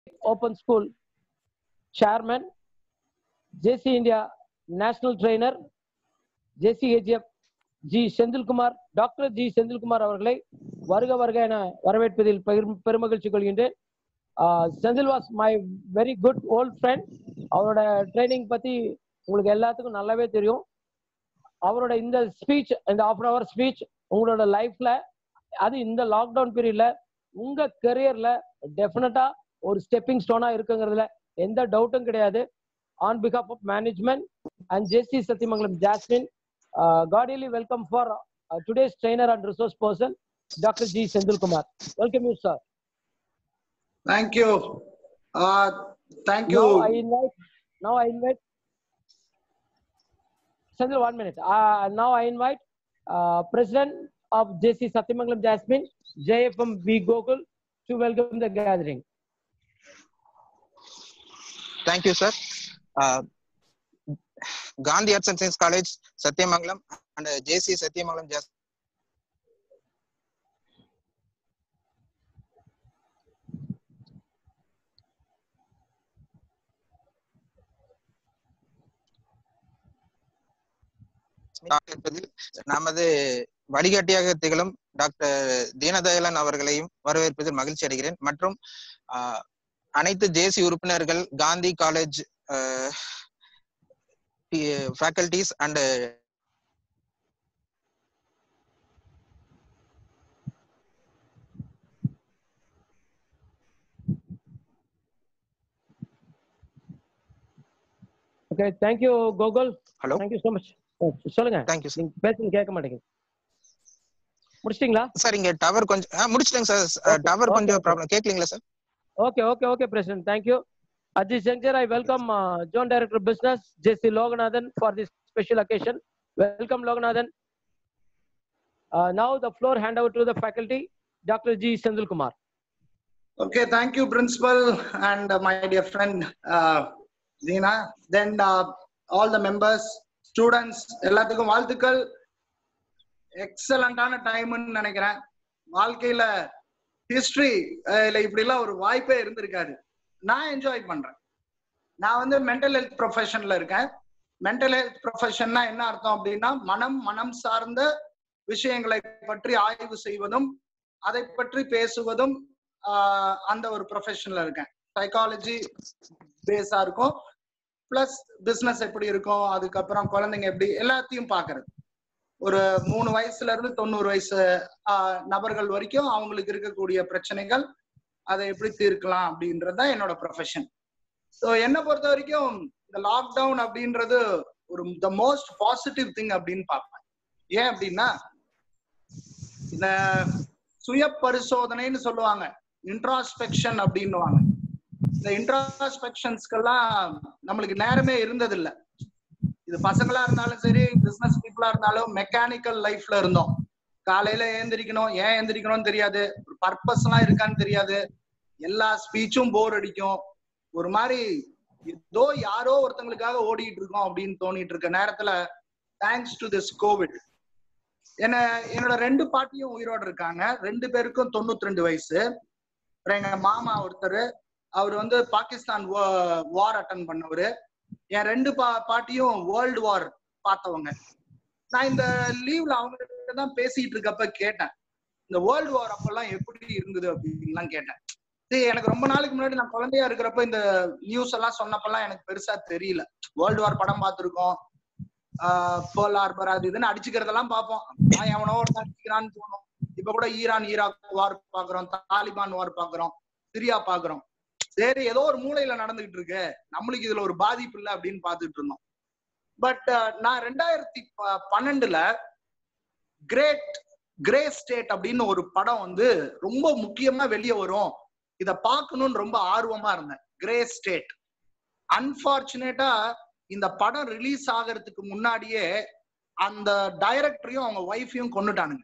Open School Chairman, JC India National Trainer, JCAGF G Senthilkumar doctor G Senthilkumar அவர்களை வருக வருக என வரவேற்பதில் பெரும் பெருமகிழ்ச்சி கொள்கின்றேன் Senthil was my very good old friend அவரோட ட்ரைனிங் பத்தி உங்களுக்கு எல்லாத்துக்கும் நல்லாவே தெரியும் அவரோட இந்த ஸ்பீச் இந்த ஆஃப் அன் அவர் ஸ்பீச் உங்களோட லைஃப்ல அது இந்த லாக்டவுன் பீரியட்ல உங்க கெரியர்ல டெஃபினட்டா ஒரு ஸ்டெப்பிங் ஸ்டோனா இருக்குங்கிறதுல எந்த டவுட்டும் கிடையாது ஆன் பிகாப் of management and JC Sathyamangalam Jasmine cordially welcome for today's trainer and resource person doctor G Senthilkumar welcome you sir Thank you. Uh, thank you. Now I invite. Now I invite. Sandil, one minute. Uh, now I invite uh, President of JC Satyamangalam Jasmine, JFM V Gokul, to welcome the gathering. Thank you, sir. Uh, Gandhi Arts and Science College, Satyamangalam, and uh, JC Satyamangalam Jas- என்பதில் நமது வழிகாட்டியாக திகழும் doctor Deenadayalan அவர்களையும் வரவேற்பதில் மகிழ்ச்சி அடைகிறேன் மற்றும் ஆஹ், அனைத்து ஜேசி உறுப்பினர்கள் Gandhi college faculties and Okay, thank you, Gogol. Hello Thank you so much. Oh, சொல்லுங்க தேங்க்யூ சார் நீங்க பேசுறது கேட்க மாட்டேங்குது முடிச்சிட்டீங்களா சார் இங்க டவர் கொஞ்சம் ஆ, முடிச்சிட்டேங்க சார் Okay, டவர் okay, கொஞ்சம் okay. ப்ராப்ளம் கேட்கலீங்களா sir Okay, okay, okay, President. Thank you. At this juncture, I welcome uh, John Director of Business, J.C. Loganathan, for this special occasion. Welcome, Loganathan. Uh, now the floor hand over to the faculty, Dr. G. Sendil Kumar. Okay, thank you, Principal and uh, my dear friend uh, Zina. Then uh, all the members, students, எல்லாத்துக்கும் வாழ்த்துக்கள் எக்ஸலண்டான டைம்னு நினைக்கிறேன் வாழ்க்கையில history இல்ல இப்படி எல்லாம் ஒரு வாய்ப்பே இருந்திருக்காது நான் என்ஜாய் பண்றேன் நான் வந்து மென்டல் ஹெல்த் ப்ரொஃபஷன்ல இருக்கேன் மென்டல் ஹெல்த் ப்ரொஃபஷன்னா என்ன அர்த்தம் அப்படின்னா மனம் மனம் சார்ந்த விஷயங்களை பற்றி ஆய்வு செய்வதும் அதை பற்றி பேசுவதும் ஆஹ் அந்த ஒரு ப்ரொஃபஷன்ல இருக்கேன் சைக்காலஜி பேஸா இருக்கும் பிளஸ் பிசினஸ் எப்படி இருக்கும் அதுக்கப்புறம் குழந்தைங்க எப்படி எல்லாத்தையும் பாக்குறது ஒரு மூணு வயசுல இருந்து தொண்ணூறு வயசு ஆஹ் நபர்கள் வரைக்கும் அவங்களுக்கு இருக்கக்கூடிய பிரச்சனைகள் அதை எப்படி தீர்க்கலாம் அப்படின்றது தான் என்னோட ப்ரொஃபஷன் ஸோ என்னை பொறுத்த வரைக்கும் இந்த லாக்டவுன் அப்படின்றது ஒரு த மோஸ்ட் பாசிட்டிவ் திங் அப்படின்னு பார்ப்பேன் ஏன் அப்படின்னா இந்த சுய பரிசோதனைன்னு சொல்லுவாங்க இன்ட்ராஸ்பெக்ஷன் அப்படின்னுவாங்க இந்த இன்ட்ராஸ்பெக்ஷன்ஸ்க்கெல்லாம் நம்மளுக்கு நேரமே இருந்ததில்ல இது பசங்களா இருந்தாலும் சரி பிசினஸ் பீப்புளா இருந்தாலும் மெக்கானிக்கல் லைஃப்ல இருந்தோம் காலையில ஏந்திரிக்கணும் ஏன் ஏந்திரிக்கணும்னு தெரியாது ஒரு பர்பஸ் எல்லாம் இருக்கான்னு தெரியாது எல்லா ஸ்பீச்சும் போர் அடிக்கும் ஒரு மாதிரி ஏதோ யாரோ ஒருத்தங்களுக்காக ஓடிட்டு இருக்கோம் அப்படின்னு தோணிட்டு இருக்க நேரத்துல தேங்க்ஸ் டு திஸ் கோவிட் என்ன என்னோட ரெண்டு பாட்டியும் உயிரோட இருக்காங்க ரெண்டு பேருக்கும் தொண்ணூத்தி ரெண்டு வயசு அப்புறம் எங்க மாமா ஒருத்தர் அவர் வந்து பாகிஸ்தான் வார் அட்டன் பண்ணவரு என் ரெண்டு பா பாட்டியும் வேர்ல்டு வார் பார்த்தவங்க நான் இந்த லீவ்ல அவங்க கிட்ட தான் பேசிட்டு இருக்கப்ப கேட்டேன் இந்த வேர்ல்டு வார் அப்பெல்லாம் எப்படி இருந்தது அப்படின்லாம் கேட்டேன் சரி எனக்கு ரொம்ப நாளைக்கு முன்னாடி நான் குழந்தையா இருக்கிறப்ப இந்த நியூஸ் எல்லாம் சொன்னப்பெல்லாம் எனக்கு பெருசா தெரியல வேர்ல்டு வார் படம் பார்த்திருக்கோம் பேர்ல் ஹார்பர் அது இதுன்னு அடிச்சுக்கிறதெல்லாம் பார்ப்போம் நான் எவனோ ஒருத்தன் அடிச்சுக்கிறான்னு தோணும் இப்ப கூட ஈரான் ஈராக் வார் பாக்குறோம் தாலிபான் வார் பாக்குறோம் சிரியா பாக்குறோம் சரி ஏதோ ஒரு மூலையில நடந்துகிட்டு இருக்கு நம்மளுக்கு இதுல ஒரு பாதிப்பு இல்லை அப்படின்னு பார்த்துட்டு இருந்தோம் பட் நான் ரெண்டாயிரத்தி ப- பன்னெண்டுல கிரேட் கிரே ஸ்டேட் அப்படின்னு ஒரு படம் வந்து ரொம்ப முக்கியமா வெளியே வரும் இத பார்க்கணும்னு ரொம்ப ஆர்வமா இருந்தேன் கிரே ஸ்டேட் அன்பார்ச்சுனேட்டா இந்த படம் ரிலீஸ் ஆகிறதுக்கு முன்னாடியே அந்த டைரக்டரையும் அவங்க ஒய்ஃபையும் கொண்டுட்டானுங்க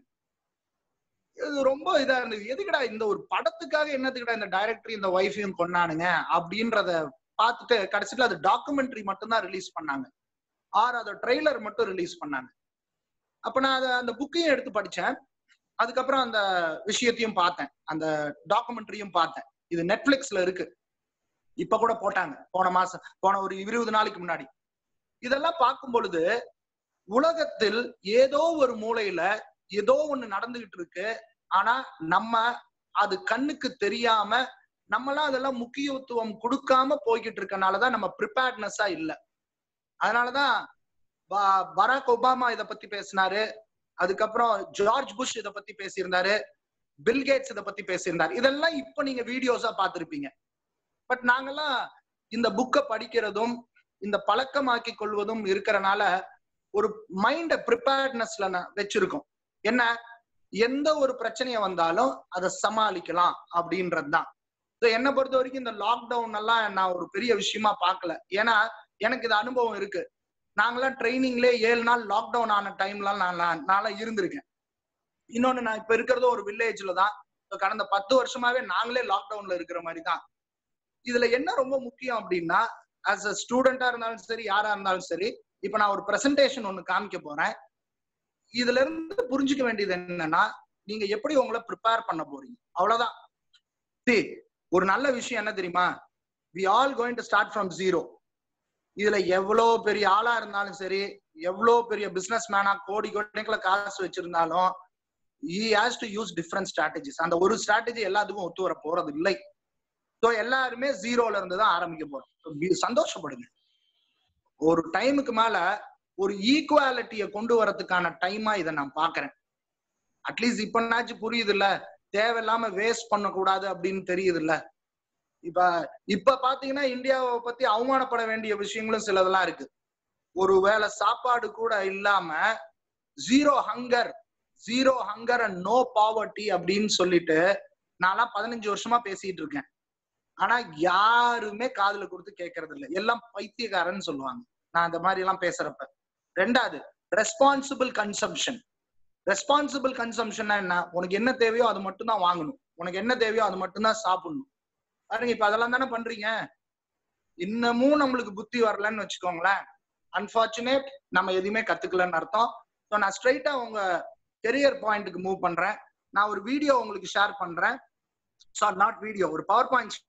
இது ரொம்ப இதா இருந்தது எதுக்குடா இந்த ஒரு படத்துக்காக என்னத்துக்குடா இந்த டைரக்டர் இந்த ஒய்ஃபையும் கொண்டானுங்க அப்படின்றத பார்த்துட்டு கடைசியில அது டாக்குமெண்ட்ரி மட்டும்தான் ரிலீஸ் பண்ணாங்க ஆர் அதை ட்ரெய்லர் மட்டும் ரிலீஸ் பண்ணாங்க அப்ப நான் அதை அந்த புக்கையும் எடுத்து படிச்சேன் அதுக்கப்புறம் அந்த விஷயத்தையும் பார்த்தேன் அந்த டாக்குமெண்ட்ரியும் பார்த்தேன் இது நெட்ஃபிளிக்ஸ்ல இருக்கு இப்ப கூட போட்டாங்க போன மாசம் போன ஒரு இருபது நாளைக்கு முன்னாடி இதெல்லாம் பார்க்கும் பொழுது உலகத்தில் ஏதோ ஒரு மூலையில ஏதோ ஒண்ணு நடந்துகிட்டு இருக்கு ஆனா நம்ம அது கண்ணுக்கு தெரியாம நம்மளாம் அதெல்லாம் முக்கியத்துவம் கொடுக்காம போய்கிட்டு இருக்கனாலதான் நம்ம ப்ரிப்பேர்ட்னஸா இல்ல அதனாலதான் ப- பராக் ஒபாமா இத பத்தி பேசினாரு அதுக்கப்புறம் ஜார்ஜ் புஷ் இத பத்தி பேசியிருந்தாரு பில் கேட்ஸ் இத பத்தி பேசியிருந்தாரு இதெல்லாம் இப்ப நீங்க வீடியோஸா பார்த்திருப்பீங்க பட் நாங்கெல்லாம் இந்த புக்கை படிக்கிறதும் இந்த பழக்கமாக்கி கொள்வதும் இருக்கிறனால ஒரு மைண்ட ப்ரிப்பேர்ட்னஸ்ல வச்சிருக்கோம் என்ன எந்த ஒரு பிரச்சனைய வந்தாலும் அதை சமாளிக்கலாம் அப்படின்றது தான் என்னை பொறுத்த வரைக்கும் இந்த லாக்டவுன் எல்லாம் நான் ஒரு பெரிய விஷயமா பார்க்கல ஏன்னா எனக்கு இது அனுபவம் இருக்கு நாங்களாம் ட்ரைனிங்லேயே ஏழு நாள் லாக்டவுன் ஆன டைம்லாம் நான் நான் நான்லாம் இருந்திருக்கேன் இன்னொன்னு நான் இப்ப இருக்கிறதும் ஒரு வில்லேஜ்ல தான் இப்ப கடந்த பத்து வருஷமாவே நாங்களே லாக்டவுன்ல இருக்கிற மாதிரி தான் இதுல என்ன ரொம்ப முக்கியம் அப்படின்னா ஆஸ் அ ஸ்டூடெண்டா இருந்தாலும் சரி யாரா இருந்தாலும் சரி இப்ப நான் ஒரு பிரசன்டேஷன் ஒண்ணு காமிக்க போறேன் இதுல இருந்து புரிஞ்சுக்க வேண்டியது என்னன்னா நீங்க எப்படி உங்களை ப்ரிப்பேர் பண்ண போறீங்க அவ்வளவுதான் See, ஒரு நல்ல விஷயம் என்ன தெரியுமா we all going to start from zero இதுல எவ்வளவு பெரிய ஆளா இருந்தாலும் சரி எவ்வளவு பெரிய பிசினஸ் மேனா கோடி கோடிக்கல காசு வச்சிருந்தாலும் he has to use different strategies அந்த ஒரு ஸ்ட்ராட்டஜி எல்லாத்துக்கும் ஒத்து வர போறது இல்லை ஸோ எல்லாருமே ஜீரோல இருந்து தான் ஆரம்பிக்க போறோம் So, be- சந்தோஷப்படுங்க ஒரு டைமுக்கு மேல ஒரு ஈக்குவாலிட்டியை கொண்டு வரதுக்கான டைமா இதை நான் பாக்குறேன் அட்லீஸ்ட் இப்பனாச்சும் புரியுது இல்ல தேவையில்லாம வேஸ்ட் பண்ணக்கூடாது அப்படின்னு தெரியுது இல்ல இப்ப இப்ப பாத்தீங்கன்னா இந்தியாவை பத்தி அவமானப்பட வேண்டிய விஷயங்களும் சிலதெல்லாம் இருக்கு ஒரு வேளை சாப்பாடு கூட இல்லாம zero hunger zero hunger and no poverty அப்படின்னு சொல்லிட்டு நான்லாம் பதினஞ்சு வருஷமா பேசிட்டு இருக்கேன் ஆனா யாருமே காதுல கொடுத்து கேட்கறது இல்லை எல்லாம் பைத்தியக்காரன்னு சொல்லுவாங்க நான் அந்த மாதிரி எல்லாம் பேசுறப்ப ரெண்டாவது ரெஸ்பான்சிபிள் கன்சம்ஷன் ரெஸ்பான்சிபிள் கன்சம்ஷன்னா என்ன உனக்கு என்ன தேவையோ அது மட்டும் தான் வாங்கணும் உனக்கு என்ன தேவையோ அது மட்டும் தான் சாப்பிடணும் பாருங்க இப்ப அதெல்லாம் தானே பண்றீங்க இன்னமும் நம்மளுக்கு புத்தி வரலன்னு வச்சுக்கோங்களேன் அன்பார்ச்சுனேட் நம்ம எதுவுமே கத்துக்கலன்னு அர்த்தம் ஸோ நான் ஸ்ட்ரைட்டா உங்க கெரியர் பாயிண்ட்டுக்கு மூவ் பண்றேன் நான் ஒரு வீடியோ உங்களுக்கு ஷேர் பண்றேன் சாரி நாட் வீடியோ ஒரு பவர் பாயிண்ட்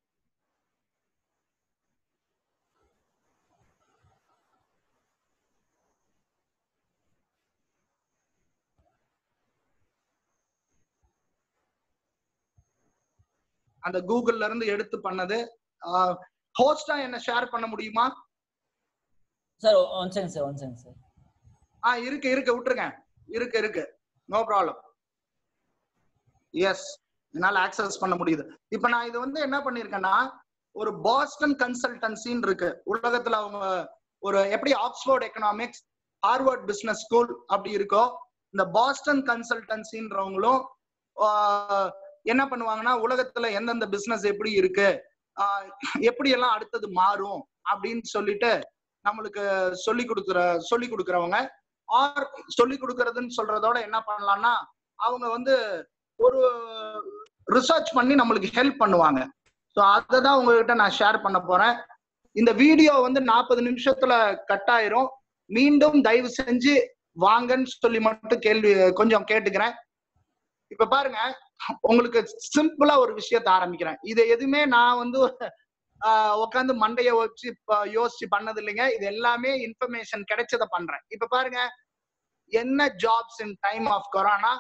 அந்த கூகுள்ல இருந்து எடுத்து பண்ணது ஹோஸ்டா என்ன ஷேர் பண்ண முடியுமா sir one second sir one second sir ஆ இருக்கு இருக்கு விட்டுருங்க இருக்கு இருக்கு நோ ப்ராப்ளம் எஸ் என்னால ஆக்சஸ் பண்ண முடியுது இப்ப நான் இது வந்து என்ன பண்ணிருக்கேன்னா ஒரு பாஸ்டன் கன்சல்டன்சின்னு இருக்கு உலகத்துல அவங்க ஒரு எப்படி Oxford economics Harvard business school அப்படி இருக்கோ இந்த பாஸ்டன் கன்சல்டன்சின்றவங்களும் ஆஹ், என்ன பண்ணுவாங்கன்னா உலகத்துல எந்தெந்த பிசினஸ் எப்படி இருக்கு ஆஹ், எப்படி எல்லாம் அடுத்தது மாறும் அப்படின்னு சொல்லிட்டு நம்மளுக்கு சொல்லி கொடுக்குற சொல்லி கொடுக்குறவங்க ஆர் சொல்லி கொடுக்கறதுன்னு சொல்றதோட என்ன பண்ணலாம்னா அவங்க வந்து ஒரு ரிசர்ச் பண்ணி நம்மளுக்கு ஹெல்ப் பண்ணுவாங்க ஸோ அதை தான் உங்ககிட்ட நான் ஷேர் பண்ண போறேன் இந்த வீடியோ வந்து நாற்பது நிமிஷத்துல கட் ஆயிரும் மீண்டும் தயவு செஞ்சு வாங்கன்னு சொல்லி மட்டும் கேள்வி கொஞ்சம் கேட்டுக்கிறேன் இப்ப பாருங்க உங்களுக்கு சிம்பிளா ஒரு விஷயத்த ஆரம்பிக்கிறேன் இதை எதுவுமே நான் வந்து உட்காந்து மண்டைய வச்சு இப்ப யோசிச்சு பண்ணது இல்லைங்க இது எல்லாமே இன்ஃபர்மேஷன் கிடைச்சத பண்றேன் இப்ப பாருங்க என்ன jobs in time of corona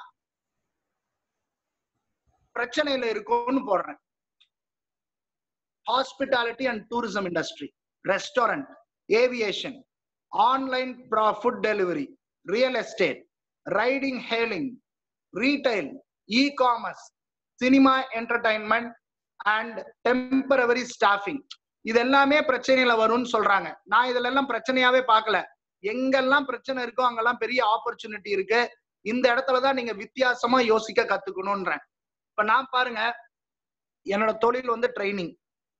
பிரச்சனையில இருக்கும்னு போடுறேன் hospitality and tourism industry restaurant aviation online food delivery real estate riding hailing retail e commerce cinema entertainment and temporary staffing இது எல்லாமே பிரச்சனையில வரும்னு சொல்றாங்க நான் இதுல எல்லாம் பிரச்சனையாவே பார்க்கல எங்கெல்லாம் பிரச்சனை இருக்கோ அங்கெல்லாம் பெரிய ஆப்பர்ச்சுனிட்டி இருக்கு இந்த இடத்துலதான் நீங்க வித்தியாசமா யோசிக்க கத்துக்கணும்ன்றேன் இப்ப நான் பாருங்க என்னோட தொழில் வந்து ட்ரைனிங்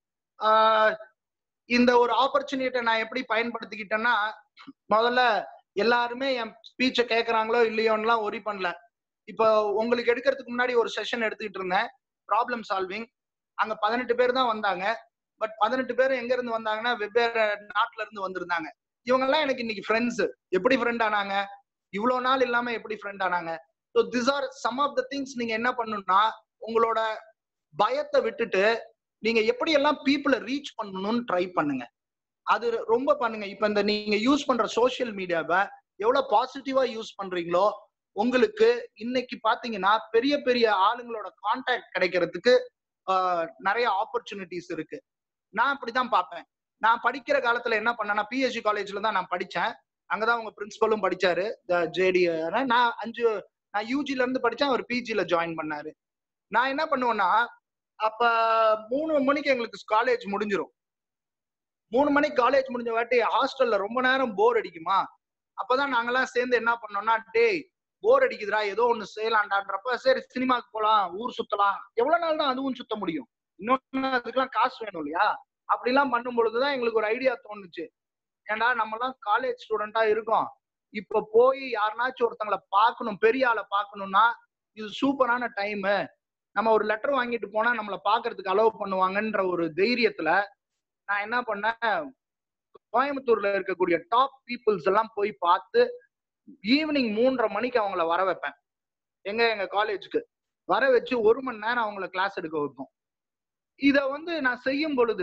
இந்த ஒரு ஆப்பர்ச்சுனிட்டியை நான் எப்படி பயன்படுத்திக்கிட்டேன்னா முதல்ல எல்லாருமே என் ஸ்பீச்சை கேட்கறாங்களோ இல்லையோன்னுலாம் ஒரி பண்ணல இப்போ உங்களுக்கு எடுக்கிறதுக்கு முன்னாடி ஒரு செஷன் எடுத்துக்கிட்டு இருந்தேன் ப்ராப்ளம் சால்விங் அங்க பதினெட்டு பேர் தான் வந்தாங்க பட் பதினெட்டு பேர் எங்க இருந்து வந்தாங்கன்னா வெவ்வேறு நாட்டுல இருந்து வந்திருந்தாங்க இவங்க எல்லாம் எனக்கு இன்னைக்கு ஃப்ரெண்ட்ஸ் எப்படி ஃப்ரெண்ட் ஆனாங்க இவ்வளவு நாள் இல்லாம எப்படி ஃப்ரெண்ட் ஆனாங்க so this are some of the things நீங்க என்ன பண்ணணும்னா உங்களோட பயத்தை விட்டுட்டு நீங்க எப்படி எல்லாம் பீப்புளை ரீச் பண்ணணும்னு ட்ரை பண்ணுங்க அது ரொம்ப பண்ணுங்க இப்ப இந்த நீங்க யூஸ் பண்ற சோஷியல் மீடியாவை எவ்வளவு பாசிட்டிவா யூஸ் பண்றீங்களோ உங்களுக்கு இன்னைக்கு பாத்தீங்கன்னா பெரிய பெரிய ஆளுங்களோட கான்டாக்ட் கிடைக்கிறதுக்கு ஆஹ், நிறைய ஆப்பர்ச்சுனிட்டிஸ் இருக்கு நான் அப்படிதான் பார்ப்பேன் நான் படிக்கிற காலத்துல என்ன பண்ணேன்னா பிஎஸ்சி காலேஜ்ல தான் நான் படிச்சேன் அங்கதான் உங்க பிரின்சிபலும் படிச்சாரு ஜேடி நான் அஞ்சு நான் யூஜில இருந்து படிச்சேன் அவர் பிஜில ஜாயின் பண்ணாரு நான் என்ன பண்ணுவேன்னா அப்ப மூணு மணிக்கு எங்களுக்கு காலேஜ் முடிஞ்சிரும் மூணு மணிக்கு காலேஜ் முடிஞ்ச வாட்டி ஹாஸ்டல்ல ரொம்ப நேரம் போர் அடிக்குமா அப்பதான் நாங்கெல்லாம் சேர்ந்து என்ன பண்ணோம்னா டேய் போர் அடிக்குதுடா ஏதோ ஒண்ணு செய்யலாம்டான்றப்ப சரி சினிமாக்கு போலாம் ஊர் சுத்தலாம் எவ்வளவு நாள் தான் அதுவும் சுத்த முடியும் இன்னொன்னு அதுக்கெல்லாம் காசு வேணும் இல்லையா அப்படிலாம் பண்ணும் பொழுதுதான் எங்களுக்கு ஒரு ஐடியா தோணுச்சு ஏன்டா நம்ம எல்லாம் காலேஜ் ஸ்டூடெண்டா இருக்கோம் இப்ப போய் யாருனாச்சும் ஒருத்தங்களை பார்க்கணும் பெரிய ஆளை பார்க்கணும்னா இது சூப்பரான டைம் நம்ம ஒரு லெட்டர் வாங்கிட்டு போனா நம்மளை பாக்குறதுக்கு அலோவ் பண்ணுவாங்கன்ற ஒரு தைரியத்துல நான் என்ன பண்ணேன் கோயம்புத்தூர்ல இருக்கக்கூடிய டாப் பீப்புள்ஸ் எல்லாம் போய் பார்த்து ஈவினிங் மூன்றரை மணிக்கு அவங்கள வர வைப்பேன் எங்க எங்க காலேஜுக்கு வர வச்சு ஒரு மணி நேரம் அவங்கள கிளாஸ் எடுக்க வைப்போம் இத வந்து நான் செய்யும் பொழுது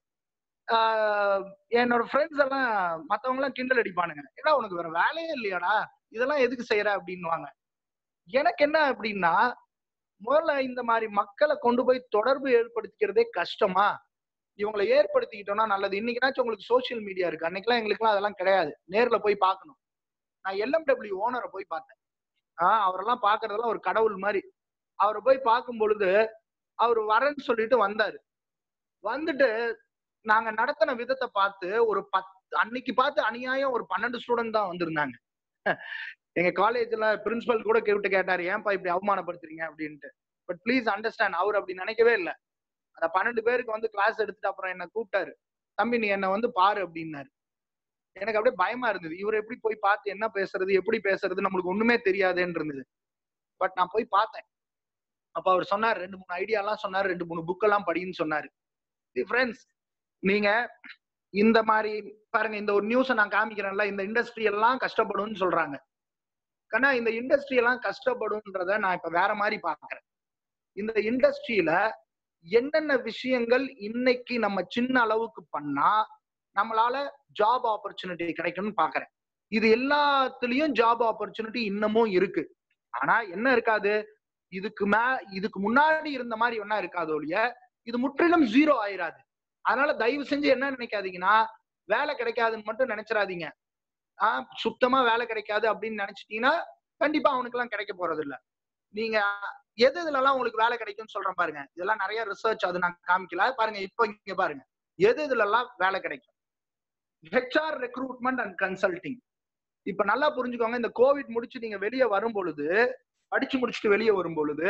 ஆஹ், என்னோட ஃப்ரெண்ட்ஸ் எல்லாம் மத்தவங்க எல்லாம் கிண்டல் அடிப்பானுங்க ஏடா உனக்கு வேற வேலையே இல்லையாடா இதெல்லாம் எதுக்கு செய்யற அப்படின்னுவாங்க எனக்கு என்ன அப்படின்னா முதல்ல இந்த மாதிரி மக்களை கொண்டு போய் தொடர்பு ஏற்படுத்திக்கிறதே கஷ்டமா இவங்களை ஏற்படுத்திக்கிட்டோம்னா நல்லது இன்னைக்குனாச்சும் உங்களுக்கு சோஷியல் மீடியா இருக்கு அன்னைக்கெல்லாம் எங்களுக்குலாம் அதெல்லாம் கிடையாது நேர்ல போய் பார்க்கணும் நான் எல்எம்டபிள்யூ ஓனரை போய் பார்த்தேன் ஆஹ் அவரெல்லாம் பாக்குறதெல்லாம் ஒரு கடவுள் மாதிரி அவரை போய் பார்க்கும் பொழுது அவர் வரேன்னு சொல்லிட்டு வந்தாரு வந்துட்டு நாங்க நடத்தின விதத்தை பார்த்து ஒரு பத் அன்னைக்கு பார்த்து அநியாயம் ஒரு பன்னெண்டு ஸ்டூடெண்ட் தான் வந்திருந்தாங்க எங்க காலேஜ்ல பிரின்சிபல் கூட கேட்டு கேட்டாரு ஏன்பா இப்படி அவமானப்படுத்துறீங்க அப்படின்ட்டு பட் ப்ளீஸ் அண்டர்ஸ்டாண்ட் அவர் அப்படி நினைக்கவே இல்லை அந்த பன்னெண்டு பேருக்கு வந்து கிளாஸ் எடுத்துட்டு அப்புறம் என்ன கூப்பிட்டாரு தம்பி நீ என்ன வந்து பாரு அப்படின்னாரு எனக்கு அப்படியே பயமா இருந்தது இவர் எப்படி போய் பார்த்து என்ன பேசுறது எப்படி பேசுறது நம்மளுக்கு ஒண்ணுமே தெரியாதுன்னு இருந்தது பட் நான் போய் பார்த்தேன் அப்ப அவர் சொன்னார் ரெண்டு மூணு ஐடியா எல்லாம் சொன்னார் ரெண்டு மூணு புக் எல்லாம் படின்னு சொன்னாரு ஃப்ரெண்ட்ஸ் நீங்க இந்த மாதிரி பாருங்க இந்த ஒரு நியூஸை நான் காமிக்கிறேன்ல இந்த இண்டஸ்ட்ரி எல்லாம் கஷ்டப்படும்னு சொல்றாங்க கண்ணா இந்த இண்டஸ்ட்ரி எல்லாம் கஷ்டப்படும்ன்றத நான் இப்ப வேற மாதிரி பாக்குறேன் இந்த இண்டஸ்ட்ரியில என்னென்ன விஷயங்கள் இன்னைக்கு நம்ம சின்ன அளவுக்கு பண்ணா நம்மளால ஜாப் ஆப்பர்ச்சுனிட்டி கிடைக்கும்னு பாக்குறேன் இது எல்லாத்துலயும் ஜாப் ஆப்பர்ச்சுனிட்டி இன்னமும் இருக்கு ஆனா என்ன இருக்காது இதுக்கு மே இதுக்கு முன்னாடி இருந்த மாதிரி ஒன்னா இருக்காது ஒழிய இது முற்றிலும் ஜீரோ ஆயிராது அதனால தயவு செஞ்சு என்ன நினைக்காதீங்கன்னா வேலை கிடைக்காதுன்னு மட்டும் நினைச்சிடாதீங்க ஆஹ் சுத்தமா வேலை கிடைக்காது அப்படின்னு நினைச்சிட்டீங்கன்னா கண்டிப்பா அவனுக்கு எல்லாம் கிடைக்க போறது இல்ல நீங்க எது இதுல எல்லாம் உங்களுக்கு வேலை கிடைக்கும்னு சொல்றேன் பாருங்க இதெல்லாம் நிறைய ரிசர்ச் அது நான் காமிக்கல பாருங்க இப்போ இங்க பாருங்க எது இதுல எல்லாம் வேலை கிடைக்கும் ஹெச்ஆர் ரெக்ரூட்மெண்ட் அண்ட் கன்சல்டிங் இப்ப நல்லா புரிஞ்சுக்கோங்க இந்த கோவிட் முடிச்சு நீங்க வெளியே வரும் பொழுது படிச்சு முடிச்சுட்டு வெளியே வரும் பொழுது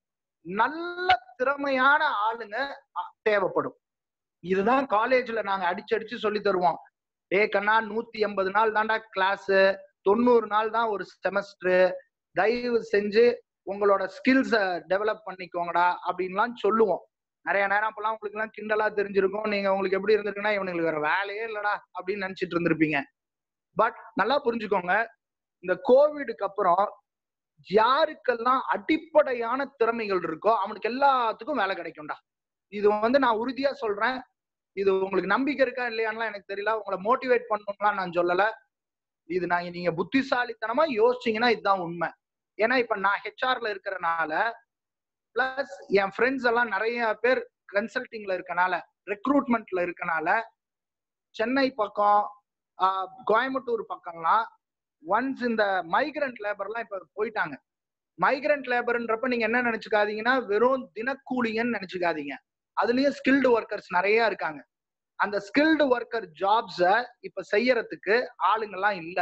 நல்ல திறமையான ஆளுங்க அ- தேவைப்படும் இதுதான் காலேஜ்ல நாங்க அடிச்சு அடிச்சு சொல்லி தருவோம் ஏ கண்ணா நூத்தி எண்பது நாள் தான்டா கிளாஸ் தொண்ணூறு நாள் தான் ஒரு செமஸ்டர் தயவு செஞ்சு உங்களோட ஸ்கில்ஸ டெவலப் பண்ணிக்கோங்கடா அப்படின்லாம் சொல்லுவோம் நிறைய நேரம் அப்பெல்லாம் உங்களுக்கு எல்லாம் கிண்டலா தெரிஞ்சிருக்கும் நீங்க உங்களுக்கு எப்படி இருந்திருக்குன்னா இவனுங்களுக்கு வேற வேலையே இல்லடா அப்படின்னு நினைச்சிட்டு இருந்திருப்பீங்க பட் நல்லா புரிஞ்சுக்கோங்க இந்த கோவிடுக்கு அப்புறம் யாருக்கெல்லாம் அடிப்படையான திறமைகள் இருக்கோ அவனுக்கு எல்லாத்துக்கும் வேலை கிடைக்கும்டா இது வந்து நான் உறுதியா சொல்றேன் இது உங்களுக்கு நம்பிக்கை இருக்கா இல்லையான்லாம் எனக்கு தெரியல உங்களை மோட்டிவேட் பண்ணணும்லாம் நான் சொல்லல இது நான் நீங்க புத்திசாலித்தனமா யோசிச்சீங்கன்னா இதுதான் உண்மை ஏன்னா இப்ப நான் ஹெச்ஆர்ல இருக்கிறனால பிளஸ் என் ஃப்ரெண்ட்ஸ் எல்லாம் நிறைய பேர் கன்சல்டிங்ல இருக்கனால ரெக்ரூட்மெண்ட்ல இருக்கனால சென்னை பக்கம் ஆஹ், கோயம்புத்தூர் பக்கம்லாம் ஒன்ஸ் இந்த மைக்ரண்ட் லேபர்லாம் இப்ப போயிட்டாங்க மைக்ரண்ட் லேபர்ன்றப்ப நீங்க என்ன நினைச்சுக்காதீங்கன்னா வெறும் தினக்கூலிங்கன்னு நினைச்சுக்காதீங்க அதுலயும் ஸ்கில்டு ஒர்க்கர்ஸ் நிறைய இருக்காங்க அந்த ஸ்கில்டு ஒர்க்கர் ஜாப்ஸ இப்ப செய்யறதுக்கு ஆளுங்கெல்லாம் இல்ல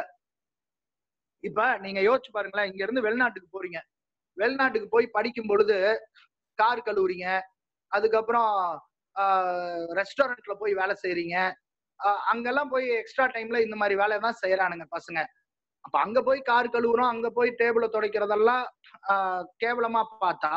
இப்ப நீங்க யோசிச்சு பாருங்களேன் இங்க இருந்து வெளிநாட்டுக்கு போறீங்க வெளிநாட்டுக்கு போய் படிக்கும் பொழுது கார் கழுவுறீங்க அதுக்கப்புறம் ரெஸ்டாரண்ட்ல போய் வேலை செய்றீங்க ஆஹ் அங்கெல்லாம் போய் எக்ஸ்ட்ரா டைம்ல இந்த மாதிரி வேலை தான் செய்யறானுங்க பசங்க அப்ப அங்க போய் கார் கழுவுறோம் அங்க போய் டேபிள துடைக்கிறதெல்லாம் ஆஹ் கேவலமா பார்த்தா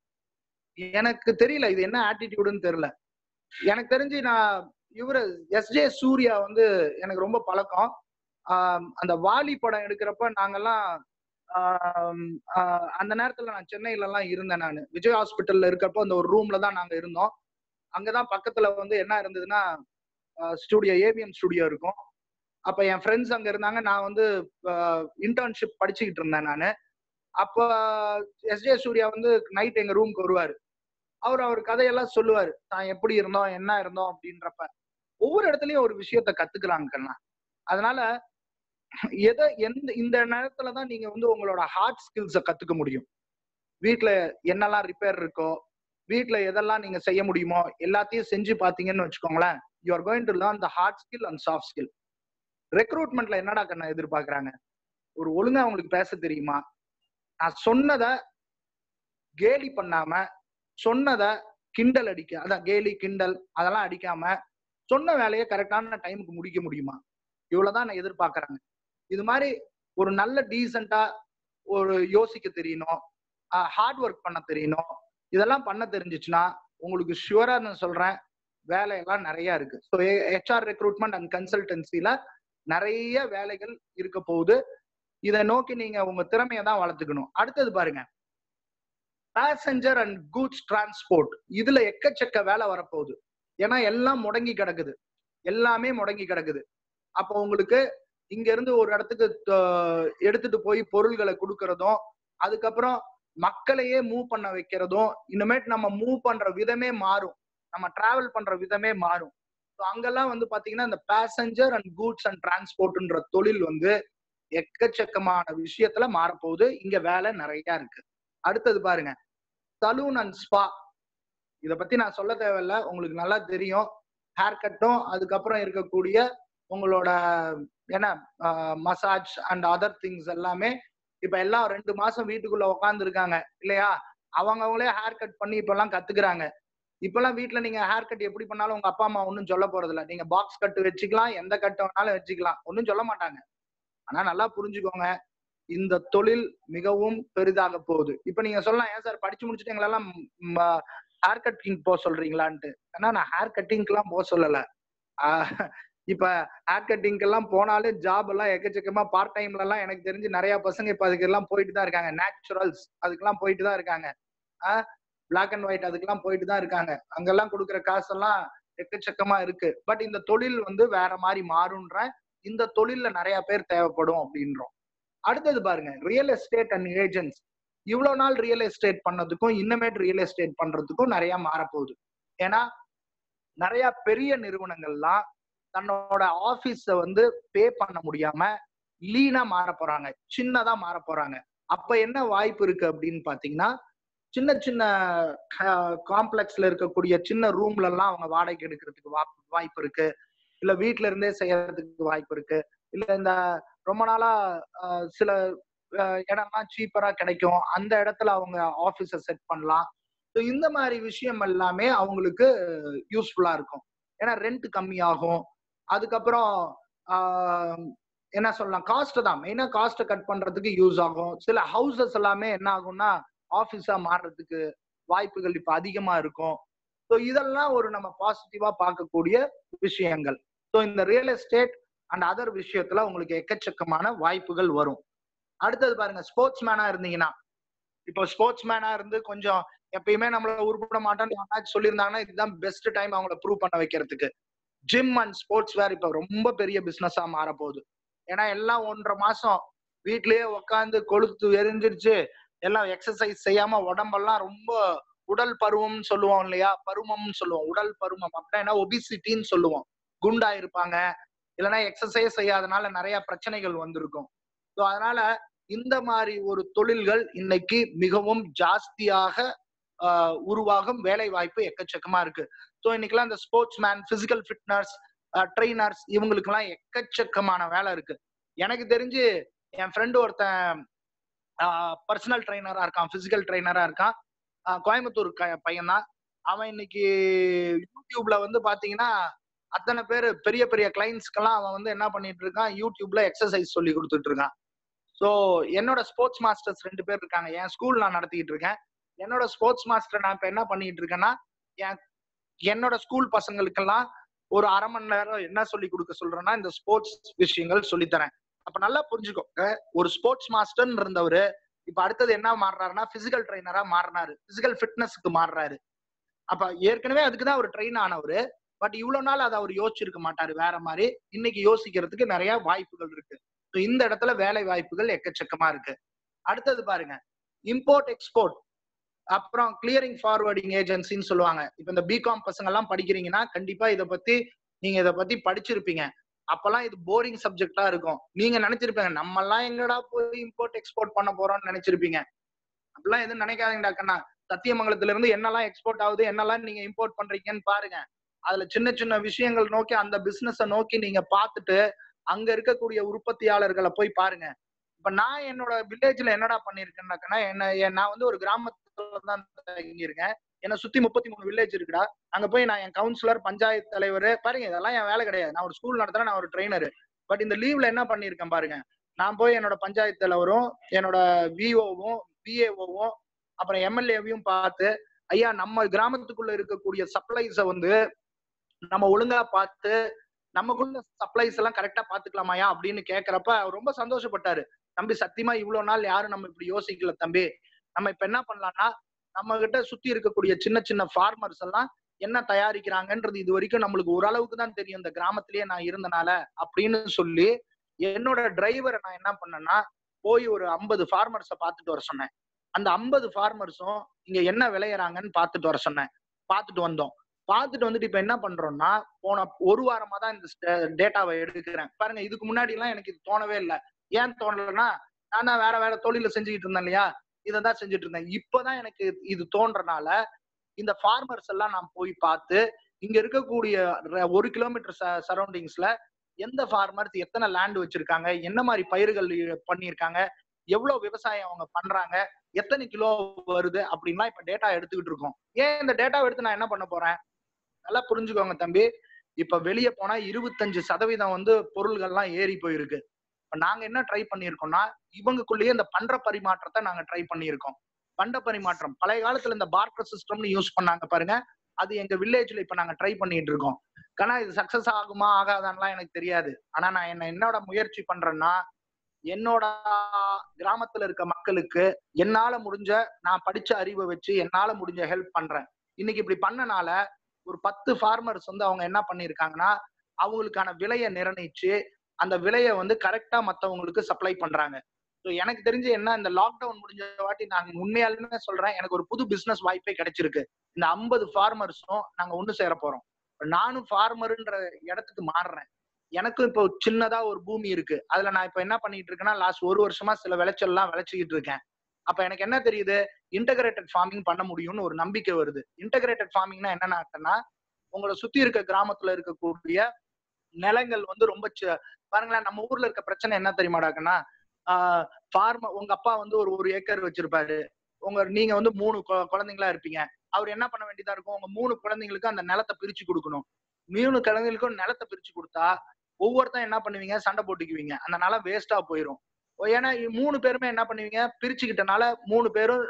எனக்கு தெரியல இது என்ன ஆட்டிடியூடுன்னு தெரியல எனக்கு தெரிஞ்சு நான் இவரு எஸ்ஜே சூர்யா வந்து எனக்கு ரொம்ப பழக்கம் ஆஹ் அந்த வாலி படம் எடுக்கிறப்ப நாங்கெல்லாம் ஆஹ் ஆஹ் அந்த நேரத்துல நான் சென்னையில எல்லாம் இருந்தேன் நான் விஜய் ஹாஸ்பிட்டல்ல இருக்கிறப்போ அந்த ஒரு ரூம்ல தான் நாங்க இருந்தோம் அங்கதான் பக்கத்துல வந்து என்ன இருந்ததுன்னா ஸ்டூடியோ ஏவிஎம் ஸ்டுடியோ இருக்கும் அப்ப என் ஃப்ரெண்ட்ஸ் அங்க இருந்தாங்க நான் வந்து இன்டர்ன்ஷிப் படிச்சுக்கிட்டு இருந்தேன் நான் அப்ப எஸ்ஜே சூர்யா வந்து நைட் எங்க ரூமுக்கு வருவாரு அவர் அவர் கதையெல்லாம் சொல்லுவாரு தான் எப்படி இருந்தோம் என்ன இருந்தோம் அப்படின்றப்ப ஒவ்வொரு இடத்துலயும் ஒரு விஷயத்த கத்துக்கிறாங்க கண்ணா அதனால எதை எந்த இந்த நேரத்துல தான் நீங்க வந்து உங்களோட ஹார்ட் ஸ்கில்ஸை கத்துக்க முடியும் வீட்ல என்னெல்லாம் ரிப்பேர் இருக்கோ வீட்ல எதெல்லாம் நீங்க செய்ய முடியுமோ எல்லாத்தையும் செஞ்சு பாத்தீங்கன்னு வச்சுக்கோங்களேன் you are going to learn the hard skill and soft skill ரெக்ரூட்மெண்ட்ல என்னடா கண்ணா எதிர்பார்க்கறாங்க ஒரு ஒழுங்கா அவங்களுக்கு பேச தெரியுமா நான் சொன்னத கேலி பண்ணாம சொன்னத கிண்டல் அடிக்க அதான் கேலி கிண்டல் அதெல்லாம் அடிக்காம சொன்ன வேலையை கரெக்டான டைமுக்கு முடிக்க முடியுமா இவ்வளவுதான் நான் எதிர்பார்க்கறாங்க இது மாதிரி ஒரு நல்ல டீசெண்டா ஒரு யோசிக்க தெரியணும் ஹார்ட் ஒர்க் பண்ண தெரியணும் இதெல்லாம் பண்ண தெரிஞ்சிச்சுன்னா உங்களுக்கு ஷுவரா நான் சொல்றேன் வேலையெல்லாம் நிறைய இருக்கு ஸோ ஹெச்ஆர் ரெக்ரூட்மெண்ட் அண்ட் கன்சல்டன்சில நிறைய வேலைகள் இருக்க போகுது இதை நோக்கி நீங்க உங்க திறமையை தான் வளர்த்துக்கணும் அடுத்தது பாருங்க பேசஞ்சர் அண்ட் கூட்ஸ் டிரான்ஸ்போர்ட் இதுல எக்கச்சக்க வேலை வரப்போகுது ஏன்னா எல்லாம் முடங்கி கிடக்குது எல்லாமே முடங்கி கிடக்குது அப்போ உங்களுக்கு இங்க இருந்து ஒரு இடத்துக்கு த- எடுத்துட்டு போய் பொருள்களை கொடுக்கறதும் அதுக்கப்புறம் மக்களையே மூவ் பண்ண வைக்கிறதும் இனிமேட் நம்ம மூவ் பண்ற விதமே மாறும் நம்ம டிராவல் பண்ற விதமே மாறும் ஸோ அங்கெல்லாம் வந்து பாத்தீங்கன்னா இந்த பேசஞ்சர் அண்ட் கூட்ஸ் அண்ட் டிரான்ஸ்போர்ட்ன்ற தொழில் வந்து எக்கச்சக்கமான விஷயத்துல மாறப்போகுது இங்க வேலை நிறைய இருக்கு அடுத்தது பாருங்க சலூன் அண்ட் ஸ்பா இத பத்தி நான் சொல்ல தேவையில்ல உங்களுக்கு நல்லா தெரியும் ஹேர் கட்டும் அதுக்கப்புறம் இருக்கக்கூடிய உங்களோட என்ன மசாஜ் அண்ட் அதர் திங்ஸ் எல்லாமே இப்ப எல்லாம் ரெண்டு மாசம் வீட்டுக்குள்ள உட்கார்ந்து இருக்காங்க இல்லையா அவங்க அவங்களே ஹேர் கட் பண்ணி இப்ப எல்லாம் கத்துக்கிறாங்க இப்பெல்லாம் வீட்ல நீங்க ஹேர் கட் எப்படி பண்ணாலும் உங்க அப்பா அம்மா ஒன்றும் சொல்ல போறது இல்ல நீங்க பாக்ஸ் கட்டு வச்சுக்கலாம் எந்த கட்டு வேணாலும் வச்சுக்கலாம் ஒன்றும் சொல்ல மாட்டாங்க ஆனா நல்லா புரிஞ்சுக்கோங்க இந்த தொழில் மிகவும் பெரிதாக போகுது இப்ப நீங்க சொல்லலாம் ஏன் சார் படிச்சு முடிச்சுட்டு எங்களெல்லாம் ஹேர் கட்டிங் போக சொல்றீங்களான்ட்டு ஆனா நான் ஹேர் கட்டிங்க்கு எல்லாம் போக சொல்லல ஆஹ் இப்ப ஹேர் கட்டிங்க்கு எல்லாம் போனாலே ஜாப் எல்லாம் எக்கச்சக்கமா பார்ட் டைம்ல எல்லாம் எனக்கு தெரிஞ்சு நிறைய பசங்க இப்ப அதுக்கு எல்லாம் போயிட்டு தான் இருக்காங்க நேச்சுரல்ஸ் அதுக்கெல்லாம் போயிட்டு தான் இருக்காங்க பிளாக் அண்ட் ஒயிட் அதுக்கெல்லாம் போயிட்டு தான் இருக்காங்க அங்கெல்லாம் கொடுக்குற காசெல்லாம் எக்கச்சக்கமா இருக்கு பட் இந்த தொழில் வந்து வேற மாதிரி மாறுன்ற இந்த தொழில்ல நிறைய பேர் தேவைப்படும் அப்படின்றோம் அடுத்தது பாருங்க ரியல் எஸ்டேட் அண்ட் ஏஜென்ட்ஸ் இவ்வளவு நாள் ரியல் எஸ்டேட் பண்ணதுக்கும் இன்னமேட் ரியல் எஸ்டேட் பண்றதுக்கும் நிறைய மாறப்போகுது ஏன்னா நிறைய பெரிய நிறுவனங்கள்லாம் தன்னோட ஆபீஸ வந்து பே பண்ண முடியாம லீனா மாற போறாங்க சின்னதா மாற போறாங்க அப்ப என்ன வாய்ப்பு இருக்கு அப்படின்னு பாத்தீங்கன்னா சின்ன சின்ன காம்ப்ளெக்ஸ்ல இருக்கக்கூடிய சின்ன ரூம்ல எல்லாம் அவங்க வாடகைக்கு எடுக்கிறதுக்கு வா- வாய்ப்பு இருக்கு இல்ல வீட்ல இருந்தே செய்யறதுக்கு வாய்ப்பு இருக்கு இல்ல இந்த ரொம்ப நாளா ஆஹ், சில ஆஹ், இடம்லாம் சீப்பரா கிடைக்கும் அந்த இடத்துல அவங்க ஆபீஸ செட் பண்ணலாம் ஸோ இந்த மாதிரி விஷயம் எல்லாமே அவங்களுக்கு யூஸ்ஃபுல்லா இருக்கும் ஏன்னா ரெண்ட் கம்மியாகும் அதுக்கப்புறம் ஆஹ், என்ன சொல்லலாம் காஸ்ட் தான் மெயினா காஸ்ட்டை கட் பண்றதுக்கு யூஸ் ஆகும் சில ஹவுசஸ் எல்லாமே என்ன ஆகும்னா ஆபீஸா மாறுறதுக்கு வாய்ப்புகள் இப்ப அதிகமா இருக்கும் ஸோ இதெல்லாம் ஒரு நம்ம பாசிட்டிவா பார்க்கக்கூடிய விஷயங்கள் ஸோ இந்த ரியல் எஸ்டேட் அண்ட் அதர் விஷயத்துல உங்களுக்கு எக்கச்சக்கமான வாய்ப்புகள் வரும் அடுத்தது பாருங்க ஸ்போர்ட்ஸ் மேனா இருந்தீங்கன்னா இப்போ ஸ்போர்ட்ஸ் மேனா இருந்து கொஞ்சம் எப்பயுமே நம்மள உருப்பிட மாட்டோம்னு யாராச்சும் சொல்லியிருந்தாங்கன்னா இதுதான் பெஸ்ட் டைம் அவங்கள ப்ரூவ் பண்ண வைக்கிறதுக்கு ஜிம் அண்ட் ஸ்போர்ட்ஸ் வேர் இப்ப ரொம்ப பெரிய பிசினஸா மாற போகுது ஏன்னா எல்லாம் ஒன்றரை மாசம் வீட்லயே உட்காந்து கொளுத்து எரிஞ்சிருச்சு எல்லாம் எக்ஸசைஸ் செய்யாம உடம்பெல்லாம் ரொம்ப உடல் பருவம்னு சொல்லுவோம் இல்லையா பருமம்னு சொல்லுவோம் உடல் பருமம் அப்படின்னா ஒபிசிட்டின்னு சொல்லுவோம் குண்டா இருப்பாங்க இல்லைன்னா எக்ஸசைஸ் செய்யாதனால நிறைய பிரச்சனைகள் வந்திருக்கும் ஸோ அதனால இந்த மாதிரி ஒரு தொழில்கள் இன்னைக்கு மிகவும் ஜாஸ்தியாக ஆஹ், உருவாகும் வேலை வாய்ப்பு எக்கச்சக்கமா இருக்கு ஸோ இன்னைக்கெல்லாம் இந்த sportsman physical fitness trainers இவங்களுக்கெல்லாம் எக்கச்சக்கமான வேலை இருக்கு எனக்கு தெரிஞ்சு என் ஃப்ரெண்டு ஒருத்தன் பர்சனல் ட்ரைனரா இருக்கான் பிசிக்கல் ட்ரைனரா இருக்கான் ஆஹ் கோயம்புத்தூர் பையன் தான் அவன் இன்னைக்கு யூடியூப்ல வந்து பாத்தீங்கன்னா அத்தனை பேர் பெரிய பெரிய கிளைண்ட்ஸ்க்கெல்லாம் அவன் வந்து என்ன பண்ணிட்டு இருக்கான் யூடியூப்ல எக்ஸசைஸ் சொல்லி கொடுத்துட்டு இருக்கான் ஸோ என்னோட ஸ்போர்ட்ஸ் மாஸ்டர்ஸ் ரெண்டு பேர் இருக்காங்க என் ஸ்கூல் நான் நடத்திட்டு இருக்கேன் என்னோட ஸ்போர்ட்ஸ் மாஸ்டர் நான் இப்ப என்ன பண்ணிட்டு இருக்கேன்னா என் என்னோட ஸ்கூல் பசங்களுக்கெல்லாம் ஒரு அரை மணி நேரம் என்ன சொல்லி கொடுக்க சொல்றேன்னா இந்த ஸ்போர்ட்ஸ் விஷயங்கள் சொல்லித்தரேன் அப்ப நல்லா புரிஞ்சுக்கோங்க ஒரு ஸ்போர்ட்ஸ் மாஸ்டர்னு இருந்தவர் இப்ப அடுத்தது என்ன மாறுறாருன்னா பிசிக்கல் ட்ரைனரா மாறினாரு பிசிக்கல் ஃபிட்னஸ்க்கு மாறுறாரு அப்ப ஏற்கனவே அதுக்கு தான் அவர் ட்ரெயின் ஆனவரு பட் இவ்வளவு நாள் அதை அவர் யோசிச்சிருக்க மாட்டாரு வேற மாதிரி இன்னைக்கு யோசிக்கிறதுக்கு நிறைய வாய்ப்புகள் இருக்கு So இந்த இடத்துல வேலை வாய்ப்புகள் எக்கச்சக்கமா இருக்கு அடுத்தது பாருங்க இம்போர்ட் எக்ஸ்போர்ட் அப்புறம் கிளியரிங் ஃபார்வர்டிங் ஏஜென்சின்னு சொல்லுவாங்க இப்ப இந்த பிகாம் பசங்க எல்லாம் படிக்கிறீங்கன்னா கண்டிப்பா இதை பத்தி நீங்க இதை பத்தி படிச்சிருப்பீங்க அப்பெல்லாம் இது போரிங் சப்ஜெக்டா இருக்கும் நீங்க நினைச்சிருப்பீங்க நம்ம எல்லாம் எங்கடா போய் இம்போர்ட் எக்ஸ்போர்ட் பண்ண போறோம்னு நினைச்சிருப்பீங்க அப்படிலாம் எதுவும் நினைக்காதீங்கடா கண்ணா சத்தியமங்கலத்துல இருந்து என்னெல்லாம் எக்ஸ்போர்ட் ஆகுது என்னெல்லாம் நீங்க இம்போர்ட் பண்றீங்கன்னு பாருங்க அதுல சின்ன சின்ன விஷயங்கள் நோக்கி அந்த பிசினஸ நோக்கி நீங்க பார்த்துட்டு அங்க இருக்கக்கூடிய உற்பத்தியாளர்களை போய் பாருங்க இப்ப நான் என்னோட வில்லேஜ்ல என்னடா பண்ணிருக்கேன்னாக்கன்னா என்ன என் நான் வந்து ஒரு கிராமத்துல தான் தங்கியிருக்கேன் என்னை சுத்தி முப்பத்தி மூணு வில்லேஜ் இருக்குடா அங்க போய் நான் என் கவுன்சிலர் பஞ்சாயத்து தலைவர் பாருங்க இதெல்லாம் என் வேலை கிடையாது நான் ஒரு ஸ்கூல் நடத்துறேன் நான் ஒரு ட்ரெயினர் பட் இந்த லீவ்ல என்ன பண்ணிருக்கேன் பாருங்க நான் போய் என்னோட பஞ்சாயத்து தலைவரும் என்னோட விஓவும் பிஏஓவும் அப்புறம் எம்எல்ஏவையும் பார்த்து ஐயா நம்ம கிராமத்துக்குள்ள இருக்கக்கூடிய சப்ளைஸ வந்து நம்ம ஒழுங்கா பார்த்து நமக்குள்ள சப்ளைஸ் எல்லாம் கரெக்டா பாத்துக்கலாமாயா அப்படின்னு கேக்குறப்ப அவர் ரொம்ப சந்தோஷப்பட்டாரு தம்பி சத்தியமா இவ்வளவு நாள் யாரும் நம்ம இப்படி யோசிக்கல தம்பி நம்ம இப்ப என்ன பண்ணலாம்னா நம்ம கிட்ட சுத்தி இருக்கக்கூடிய சின்ன சின்ன ஃபார்மர்ஸ் எல்லாம் என்ன தயாரிக்கிறாங்கன்றது இது வரைக்கும் நம்மளுக்கு ஓரளவுக்கு தான் தெரியும் இந்த கிராமத்திலேயே நான் இருந்தனால அப்படின்னு சொல்லி என்னோட டிரைவரை நான் என்ன பண்ணேன்னா போய் ஒரு ஐம்பது ஃபார்மர்ஸை பார்த்துட்டு வர சொன்னேன் அந்த ஐம்பது ஃபார்மர்ஸும் இங்க என்ன விளையறாங்கன்னு பார்த்துட்டு வர சொன்னேன் பார்த்துட்டு வந்தோம் பார்த்துட்டு வந்துட்டு இப்ப என்ன பண்றோம்னா போன ஒரு வாரமா தான் இந்த டேட்டாவை எடுக்கிறேன் பாருங்க இதுக்கு முன்னாடி எல்லாம் எனக்கு இது தோணவே இல்லை ஏன் தோணலைன்னா நான் தான் வேற வேற தொழில செஞ்சுக்கிட்டு இருந்தேன் இல்லையா இதை தான் செஞ்சுட்டு இருந்தேன் இப்பதான் எனக்கு இது தோன்றனால இந்த ஃபார்மர்ஸ் எல்லாம் நான் போய் பார்த்து இங்க இருக்கக்கூடிய ர- ஒரு கிலோமீட்டர் சரௌண்டிங்ஸ்ல எந்த ஃபார்மர்ஸ் எத்தனை லேண்ட் வச்சிருக்காங்க என்ன மாதிரி பயிர்கள் இ- பண்ணியிருக்காங்க எவ்வளவு விவசாயம் அவங்க பண்றாங்க எத்தனை கிலோ வருது அப்படின்லாம் இப்ப டேட்டா எடுத்துக்கிட்டு இருக்கோம் ஏன் இந்த டேட்டாவை எடுத்து நான் என்ன பண்ண போறேன் நல்லா புரிஞ்சுக்கோங்க தம்பி இப்ப வெளியே போனா இருபத்தஞ்சு சதவீதம் வந்து பொருள்கள்லாம் ஏறி போயிருக்கு இப்ப நாங்க என்ன ட்ரை பண்ணியிருக்கோம்னா இவங்களுக்குள்ளேயே இந்த பண்ற பரிமாற்றத்தை நாங்க ட்ரை பண்ணியிருக்கோம் பண்ட பரிமாற்றம் பழைய காலத்துல இந்த பார்க்கர் சிஸ்டம்னு யூஸ் பண்ணாங்க பாருங்க அது எங்க வில்லேஜ்ல இப்ப நாங்க ட்ரை பண்ணிட்டு இருக்கோம் ஆனா இது சக்சஸ் ஆகுமா ஆகாதான்லாம் எனக்கு தெரியாது ஆனா நான் என்ன என்னோட முயற்சி பண்றேன்னா என்னோட கிராமத்துல இருக்க மக்களுக்கு என்னால முடிஞ்ச நான் படிச்ச அறிவை வச்சு என்னால முடிஞ்ச ஹெல்ப் பண்றேன் இன்னைக்கு இப்படி பண்ணனால ஒரு பத்து ஃபார்மர்ஸ் வந்து அவங்க என்ன பண்ணிருக்காங்கன்னா அவங்களுக்கான விலையை நிர்ணயிச்சு அந்த விலையை வந்து கரெக்டா மத்தவங்களுக்கு சப்ளை பண்றாங்க ஸோ எனக்கு தெரிஞ்சு என்ன இந்த லாக்டவுன் முடிஞ்ச வாட்டி நாங்க உண்மையாலுமே சொல்றேன் எனக்கு ஒரு புது பிசினஸ் வாய்ப்பே கிடைச்சிருக்கு இந்த ஐம்பது ஃபார்மர்ஸும் நாங்க ஒண்ணு சேர போறோம் இப்ப நானும் ஃபார்மருன்ற இடத்துக்கு மாறுறேன் எனக்கும் இப்போ சின்னதா ஒரு பூமி இருக்கு அதுல நான் இப்ப என்ன பண்ணிட்டு இருக்கேன்னா லாஸ்ட் ஒரு வருஷமா சில விளைச்சல் எல்லாம் விளைச்சிக்கிட்டு இருக்கேன் அப்ப எனக்கு என்ன தெரியுது இன்டகிரேட்டட் ஃபார்மிங் பண்ண முடியும்னு ஒரு நம்பிக்கை வருது இன்டகிரேட்டட் ஃபார்மிங்னா என்னன்னா உங்களை சுத்தி இருக்க கிராமத்துல இருக்கக்கூடிய நிலங்கள் வந்து ரொம்ப சி- பாருங்களேன் நம்ம ஊர்ல இருக்க பிரச்சனை என்ன தெரியுமாடாக்கன்னா ஃபார்ம உங்க அப்பா வந்து ஒரு ஒரு ஏக்கர் வச்சிருப்பாரு உங்க நீங்க வந்து மூணு கொ- குழந்தைங்களா இருப்பீங்க அவர் என்ன பண்ண வேண்டியதா இருக்கும் உங்க மூணு குழந்தைங்களுக்கு அந்த நிலத்தை பிரிச்சு கொடுக்கணும் மூணு குழந்தைங்களுக்கும் நிலத்தை பிரிச்சு கொடுத்தா ஒவ்வொருத்தன் என்ன பண்ணுவீங்க சண்டை போட்டுக்குவீங்க அந்த நிலம் வேஸ்டா போயிடும் ஏன்னா இ- மூணு பேருமே என்ன பண்ணுவீங்க பிரிச்சுக்கிட்டனால மூணு பேரும்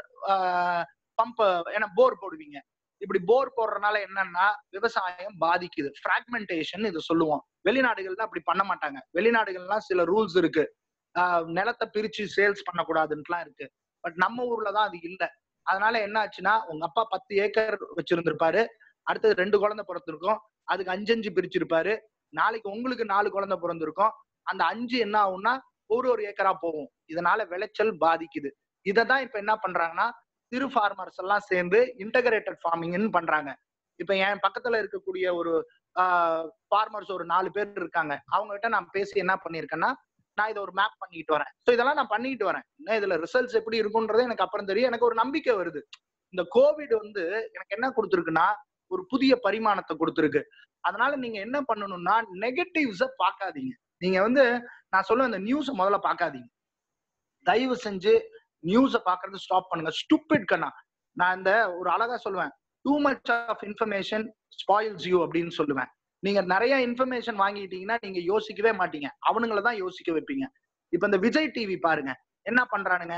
பம்ப் ஏன்னா போர் போடுவீங்க இப்படி போர் போடுறதுனால என்னன்னா விவசாயம் பாதிக்குது பிராக்மெண்டேஷன் இது சொல்லுவோம் வெளிநாடுகள்ல அப்படி பண்ண மாட்டாங்க வெளிநாடுகள்லாம் சில ரூல்ஸ் இருக்கு ஆஹ் நிலத்தை பிரிச்சு சேல்ஸ் பண்ணக்கூடாதுன்னுலாம் இருக்கு பட் நம்ம ஊர்ல தான் அது இல்ல அதனால என்ன ஆச்சுன்னா உங்க அப்பா பத்து ஏக்கர் வச்சிருந்திருப்பாரு அடுத்தது ரெண்டு குழந்தை பிறந்திருக்கும் அதுக்கு அஞ்சு அஞ்சு பிரிச்சிருப்பாரு நாளைக்கு உங்களுக்கு நாலு குழந்தை பிறந்திருக்கும் அந்த அஞ்சு என்ன ஆகும்னா ஒரு ஒரு ஏக்கரா போகும் இதனால விளைச்சல் பாதிக்குது இதை தான் இப்ப என்ன பண்றாங்கன்னா சிறு ஃபார்மர்ஸ் எல்லாம் சேர்ந்து இன்டகிரேட்டட் ஃபார்மிங்னு பண்றாங்க இப்ப என் பக்கத்துல இருக்கக்கூடிய ஒரு ஃபார்மர்ஸ் ஒரு நாலு பேர் இருக்காங்க அவங்க கிட்ட நான் பேசி என்ன பண்ணிருக்கேன்னா நான் இதை ஒரு மேப் பண்ணிட்டு வரேன் ஸோ இதெல்லாம் நான் பண்ணிட்டு வரேன் இன்னும் இதுல ரிசல்ட்ஸ் எப்படி இருக்குன்றது எனக்கு அப்புறம் தெரியும் எனக்கு ஒரு நம்பிக்கை வருது இந்த கோவிட் வந்து எனக்கு என்ன கொடுத்துருக்குன்னா ஒரு புதிய பரிமாணத்தை கொடுத்துருக்கு அதனால நீங்க என்ன பண்ணணும்னா நெகட்டிவ்ஸ பார்க்காதீங்க நீங்க வந்து நான் சொல்லுவேன் இந்த நியூஸை முதல்ல பார்க்காதீங்க தயவு செஞ்சு நியூஸை பார்க்கறது ஸ்டாப் பண்ணுங்க ஸ்டூபிட் கண்ணா நான் இந்த ஒரு அழகா சொல்லுவேன் too much of information spoils you அப்படின்னு சொல்லுவேன் நீங்க நிறைய இன்ஃபர்மேஷன் வாங்கிட்டீங்கன்னா நீங்க யோசிக்கவே மாட்டீங்க அவனுங்கள தான் யோசிக்க வைப்பீங்க இப்ப இந்த விஜய் டிவி பாருங்க என்ன பண்றானுங்க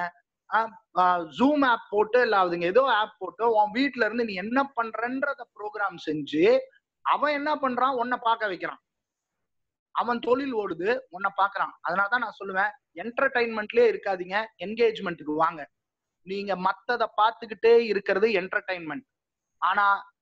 ஜூம் ஆப் போட்டு இல்ல அதுங்க ஏதோ ஆப் போட்டு உன் வீட்ல இருந்து நீ என்ன பண்றன்றத ப்ரோக்ராம் செஞ்சு அவன் என்ன பண்றான் உன்னை பார்க்க வைக்கிறான் அவன் தொழில் ஓடுது உன்னை பாக்குறான் அதனாலதான் நான் சொல்லுவேன் என்டர்டைன்மெண்ட்லயே இருக்காதீங்க என்கேஜ்மெண்ட்டுக்கு வாங்க நீங்க மத்தத பார்த்துக்கிட்டே இருக்கிறது என்டர்டைன்மெண்ட் ஆனா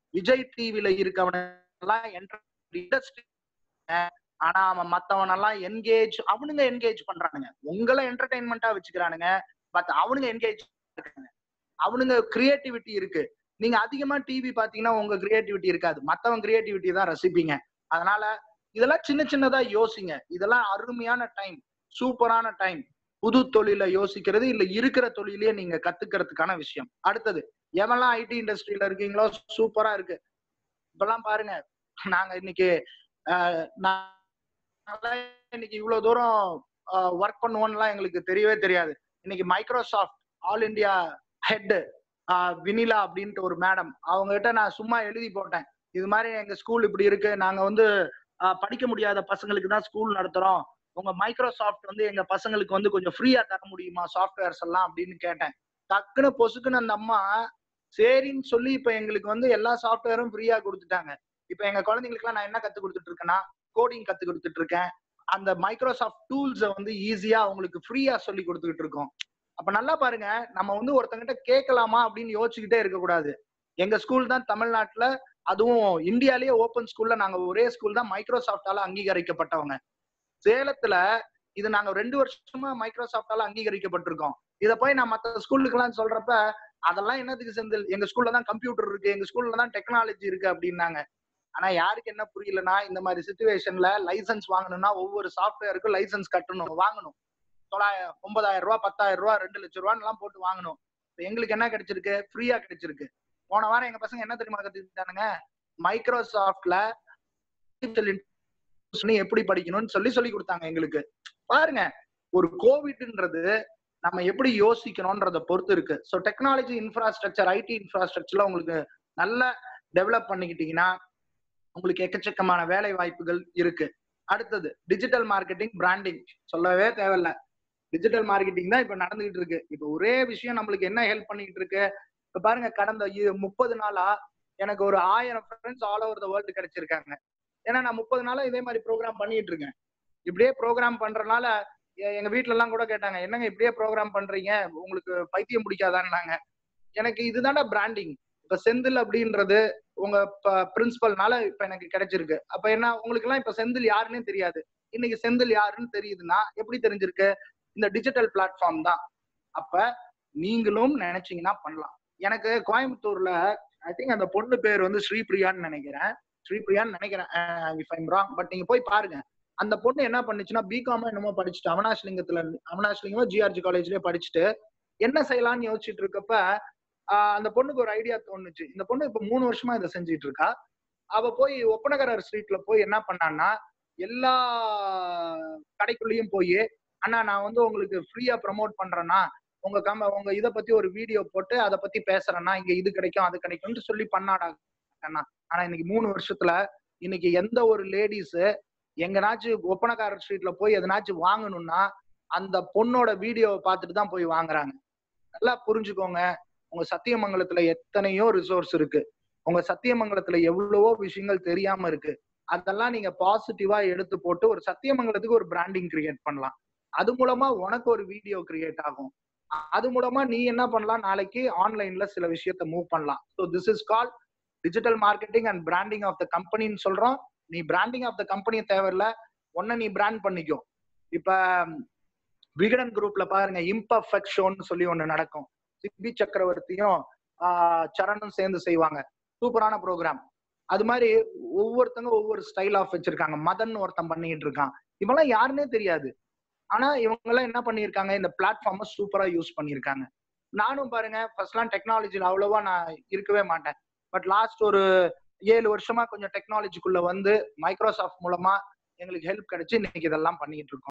விஜய் டிவில இருக்கவனெல்லாம் இண்டஸ்ட்ரி ஆனா அவன் மத்தவனெல்லாம் என்கேஜ் அவனுங்க என்கேஜ் பண்றானுங்க உங்களை என்டர்டைன்மெண்டா வச்சுக்கிறானுங்க பட் அவனுங்க என்கேஜ் இருக்காங்க அவனுங்க கிரியேட்டிவிட்டி இருக்கு நீங்க அதிகமா டிவி பாத்தீங்கன்னா உங்க கிரியேட்டிவிட்டி இருக்காது மத்தவன் கிரியேட்டிவிட்டி தான் ரசிப்பீங்க அதனால இதெல்லாம் சின்ன சின்னதா யோசிங்க இதெல்லாம் அருமையான டைம் சூப்பரான டைம் புது தொழில யோசிக்கிறது இல்ல இருக்கிற தொழிலே நீங்க கத்துக்கிறதுக்கான விஷயம் அடுத்தது எவெல்லாம் ஐடி இண்டஸ்ட்ரியில இருக்கீங்களோ சூப்பரா இருக்கு இப்பெல்லாம் பாருங்க நாங்க இன்னைக்கு ஆஹ், நாங்கெல்லாம் இன்னைக்கு இவ்வளவு தூரம் ஒர்க் பண்ணுவோம்லாம் எங்களுக்கு தெரியவே தெரியாது இன்னைக்கு Microsoft all India head Vinila அப்படின்ட்டு ஒரு மேடம் அவங்க கிட்ட நான் சும்மா எழுதி போட்டேன் இது மாதிரி எங்க ஸ்கூல் இப்படி இருக்கு நாங்க வந்து ஆஹ், படிக்க முடியாத பசங்களுக்கு தான் ஸ்கூல் நடத்துறோம் உங்க மைக்ரோசாஃப்ட் வந்து எங்க பசங்களுக்கு வந்து கொஞ்சம் ஃப்ரீயா தர முடியுமா சாஃப்ட்வேர்ஸ் எல்லாம் அப்படின்னு கேட்டேன் டக்குன்னு பொசுக்குன்னு அந்த அம்மா சரின்னு சொல்லி இப்ப எங்களுக்கு வந்து எல்லா சாஃப்ட்வேரும் ஃப்ரீயா கொடுத்துட்டாங்க இப்ப எங்க குழந்தைங்களுக்குலாம் நான் என்ன கத்து கொடுத்துட்டு இருக்கேன்னா கோடிங் கத்து கொடுத்துட்டு இருக்கேன் அந்த மைக்ரோசாஃப்ட் டூல்ஸை வந்து ஈஸியா அவங்களுக்கு ஃப்ரீயா சொல்லி கொடுத்துக்கிட்டு இருக்கோம் அப்ப நல்லா பாருங்க நம்ம வந்து ஒருத்தங்கிட்ட கேட்கலாமா அப்படின்னு யோசிச்சுக்கிட்டே இருக்கக்கூடாது எங்க ஸ்கூல் தான் தமிழ்நாட்டுல அதுவும் இந்தியாலேயே ஓப்பன் ஸ்கூல்ல நாங்க ஒரே ஸ்கூல் தான் மைக்ரோசாஃப்டால அங்கீகரிக்கப்பட்டவங்க சேலத்துல இது நாங்க ரெண்டு வருஷமா மைக்ரோசாஃப்டால அங்கீகரிக்கப்பட்டிருக்கோம் இத போய் நான் மத்த ஸ்கூலுக்கெல்லாம் சொல்றப்ப அதெல்லாம் என்னத்துக்கு செந்தில் எங்க ஸ்கூல்ல தான் கம்ப்யூட்டர் இருக்கு எங்க ஸ்கூல்ல தான் டெக்னாலஜி இருக்கு அப்படின்னாங்க ஆனா யாருக்கு என்ன புரியலன்னா இந்த மாதிரி சுச்சுவேஷன்ல லைசன்ஸ் வாங்கணும்னா ஒவ்வொரு சாஃப்ட்வேருக்கும் லைசன்ஸ் கட்டணும் வாங்கணும் தொள்ளாயிரம் ஒன்பதாயிரம் ரூபாய் பத்தாயிரம் ரூபாய் ரெண்டு லட்சம் ரூபான்னு எல்லாம் போட்டு வாங்கணும் இப்ப எங்களுக்கு என்ன கிடைச்சிருக்கு ஃப்ரீயா கிடைச்சிருக்கு போன வாரம் எங்க பசங்க என்ன தெரியுமா கத்துக்கிட்டானுங்க மைக்ரோசாஃப்ட்ல எப்படி படிக்கணும்னு சொல்லி சொல்லி கொடுத்தாங்க எங்களுக்கு பாருங்க ஒரு கோவிட்ன்றது நம்ம எப்படி யோசிக்கணும்ன்றத பொறுத்து இருக்கு ஸோ டெக்னாலஜி இன்ஃப்ராஸ்ட்ரக்சர் ஐடி இன்ஃப்ராஸ்ட்ரக்சர்ல உங்களுக்கு நல்லா டெவலப் பண்ணிக்கிட்டீங்கன்னா உங்களுக்கு எக்கச்சக்கமான வேலை வாய்ப்புகள் இருக்கு அடுத்தது டிஜிட்டல் மார்க்கெட்டிங் பிராண்டிங் சொல்லவே தேவையில்ல டிஜிட்டல் மார்க்கெட்டிங் தான் இப்ப நடந்துகிட்டு இருக்கு இப்ப ஒரே விஷயம் நம்மளுக்கு என்ன ஹெல்ப் பண்ணிக்கிட்டு இருக்கு இப்ப பாருங்க கடந்த முப்பது நாளா எனக்கு ஒரு ஆயிரம் friends all over the world கிடைச்சிருக்காங்க ஏன்னா நான் முப்பது நாளா இதே மாதிரி ப்ரோக்ராம் பண்ணிட்டு இருக்கேன் இப்படியே ப்ரோக்ராம் பண்றதுனால எ- எங்க வீட்ல எல்லாம் கூட கேட்டாங்க என்னங்க இப்படியே ப்ரோக்ராம் பண்றீங்க உங்களுக்கு பைத்தியம் பிடிக்காதான்னாங்க எனக்கு இதுதான்டா பிராண்டிங் இப்ப செந்தில் அப்படின்றது உங்க பிரின்சிபல்னால இப்ப எனக்கு கிடைச்சிருக்கு அப்ப என்ன உங்களுக்கு எல்லாம் இப்ப செந்தில் யாருன்னே தெரியாது இன்னைக்கு செந்தில் யாருன்னு தெரியுதுன்னா எப்படி தெரிஞ்சிருக்கு இந்த டிஜிட்டல் பிளாட்ஃபார்ம் தான் அப்ப நீங்களும் நினைச்சீங்கன்னா பண்ணலாம் எனக்கு கோயம்புத்தூர்ல ஐ திங்க் அந்த பொண்ணு பேர் வந்து ஸ்ரீபிரியான்னு நினைக்கிறேன் ஸ்ரீபிரியான்னு நினைக்கிறேன் இஃப் ஐம் ராங் பட் நீங்க போய் பாருங்க அந்த பொண்ணு என்ன பண்ணுச்சுன்னா பிகாம் என்னமோ படிச்சுட்டு அவனாஷ்லிங்கத்துல அவனாஷ்லிங்கமோ ஜிஆர்ஜி காலேஜ்லயே படிச்சுட்டு என்ன செய்யலாம்னு யோசிச்சுட்டு இருக்கப்ப ஆஹ் அந்த பொண்ணுக்கு ஒரு ஐடியா தோணுச்சு இந்த பொண்ணு இப்ப மூணு வருஷமா இதை செஞ்சுட்டு இருக்கா அவ போய் ஒப்பனகரர் ஸ்ட்ரீட்ல போய் என்ன பண்ணான்னா எல்லா கடைக்குள்ளேயும் போய் அண்ணா நான் வந்து உங்களுக்கு ஃப்ரீயா ப்ரமோட் பண்றேன்னா உங்க கம் உங்க இதை பத்தி ஒரு வீடியோ போட்டு அதை பத்தி பேசுறேன்னா இங்க இது கிடைக்கும் அது கிடைக்கும்னு சொல்லி பண்ணாடா அண்ணா ஆனா இன்னைக்கு மூணு வருஷத்துல இன்னைக்கு எந்த ஒரு லேடிஸ் எங்கனாச்சும் ஒப்பனக்காரர் ஸ்ட்ரீட்ல போய் எதனாச்சும் வாங்கணும்னா அந்த பொண்ணோட வீடியோவை பார்த்துட்டு தான் போய் வாங்குறாங்க நல்லா புரிஞ்சுக்கோங்க உங்க சத்தியமங்கலத்துல எத்தனையோ ரிசோர்ஸ் இருக்கு உங்க சத்தியமங்கலத்துல எவ்வளவோ விஷயங்கள் தெரியாம இருக்கு அதெல்லாம் நீங்க பாசிட்டிவா எடுத்து போட்டு ஒரு சத்தியமங்கலத்துக்கு ஒரு பிராண்டிங் கிரியேட் பண்ணலாம் அது மூலமா உனக்கு ஒரு வீடியோ கிரியேட் ஆகும் அது மூலமா நீ என்ன பண்ணலாம் நாளைக்கு ஆன்லைன்ல சில விஷயத்த மூவ் பண்ணலாம் so this is call digital marketing and branding of the கம்பெனின்னு சொல்றோம் நீ பிராண்டிங் ஆஃப் த கம்பெனி தேவையில்ல ஒன்ன நீ பிராண்ட் பண்ணிக்கோ இப்ப விகடன் குரூப்ல பாருங்க இம்பர்ஃபெக்ட் ஷோன்னு சொல்லி ஒண்ணு நடக்கும் சிபி சக்கரவர்த்தியும் ஆஹ் சரணும் சேர்ந்து செய்வாங்க சூப்பரான ப்ரோக்ராம் அது மாதிரி ஒவ்வொருத்தங்க ஒவ்வொரு ஸ்டைல் ஆஃப் வச்சிருக்காங்க மதன் ஒருத்தன் பண்ணிட்டு இருக்கான் இவெல்லாம் யாருன்னே தெரியாது ஆனா இவங்க எல்லாம் என்ன பண்ணியிருக்காங்க இந்த பிளாட்ஃபார்மை சூப்பரா யூஸ் பண்ணியிருக்காங்க நானும் பாருங்க ஃபர்ஸ்ட்லாம் டெக்னாலஜில அவ்வளவா நான் இருக்கவே மாட்டேன் பட் லாஸ்ட் ஒரு ஏழு வருஷமா கொஞ்சம் டெக்னாலஜிக்குள்ள வந்து மைக்ரோசாஃப்ட் மூலமா எங்களுக்கு ஹெல்ப் கிடைச்சு இன்னைக்கு இதெல்லாம் பண்ணிட்டு இருக்கோம்